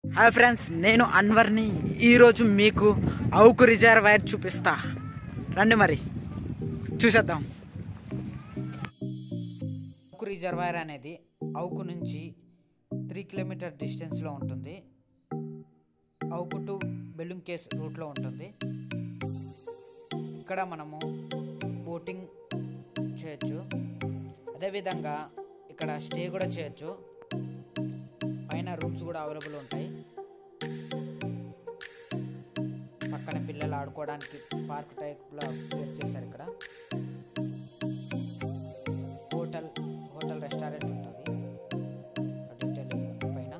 hi friends నేను అన్వర్ని ఈరోజు మీకు అవుకు రిజర్వాయర్ చూపిస్తా రండి మరి చూసేద్దాం అవుకు రిజర్వాయర్ అనేది అవుకు నుంచి త్రీ కిలోమీటర్ డిస్టెన్స్లో ఉంటుంది అవుకు టు బెలూన్ కేస్ రూట్లో ఉంటుంది ఇక్కడ మనము బోటింగ్ చేయొచ్చు అదేవిధంగా ఇక్కడ స్టే కూడా చేయొచ్చు పైన రూమ్స్ కూడా అవైలబుల్ ఉంటాయి పక్కన పిల్లలు ఆడుకోవడానికి పార్క్ టైప్లో క్రియేట్ చేశారు ఇక్కడ హోటల్ హోటల్ రెస్టారెంట్ ఉంటుంది ఇక్కడ డీటెయిల్ ఇదిగోండి పైన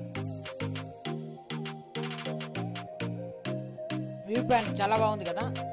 వ్యూ పాయింట్ చాలా బాగుంది కదా